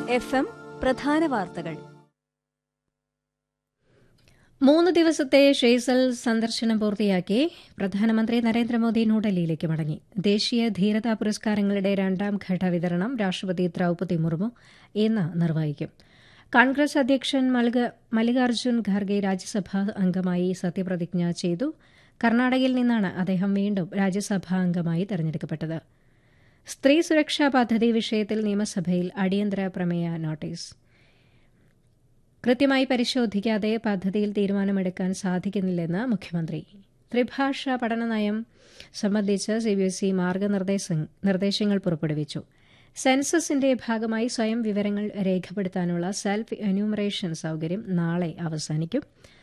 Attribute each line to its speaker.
Speaker 1: F M പ്രധാന വാർത്തകൾ
Speaker 2: മൂന്ന് ദിവസത്തെ ഷെയ്സൽ സന്ദർശനം പൂർത്തിയാക്കി പ്രധാനമന്ത്രി നരേന്ദ്രമോദി ന്യൂഡൽഹിയിലേക്ക് മടങ്ങി ദേശീയ ധീരതാ പുരസ്കാരങ്ങളുടെ രണ്ടാം ഘട്ട വിതരണം രാഷ്ട്രപതി ദ്രൌപദി മുർമു ഇന്ന് നിർവഹിക്കും കോൺഗ്രസ് അധ്യക്ഷൻ മല്ലികാർജ്ജുൻ ഖാർഗെ രാജ്യസഭാ അംഗമായി സത്യപ്രതിജ്ഞ ചെയ്തു കർണാടകയിൽ നിന്നാണ് അദ്ദേഹം വീണ്ടും രാജ്യസഭാ അംഗമായി തെരഞ്ഞെടുക്കപ്പെട്ടത് സ്ത്രീ സുരക്ഷാ പദ്ധതി വിഷയത്തിൽ നിയമസഭയിൽ അടിയന്തര പ്രമേയ നോട്ടീസ് കൃത്യമായി പരിശോധിക്കാതെ പദ്ധതിയിൽ തീരുമാനമെടുക്കാൻ സാധിക്കുന്നില്ലെന്ന് മുഖ്യമന്ത്രി ത്രിഭാഷാ പഠനനയം സംബന്ധിച്ച് സിബിഎസ്ഇ മാർഗനിർദ്ദേശങ്ങൾ പുറപ്പെടുവിച്ചു സെൻസസിന്റെ ഭാഗമായി സ്വയം വിവരങ്ങൾ രേഖപ്പെടുത്താനുള്ള സെൽഫ് എന്യൂമറേഷൻ സൌകര്യം നാളെ അവസാനിക്കും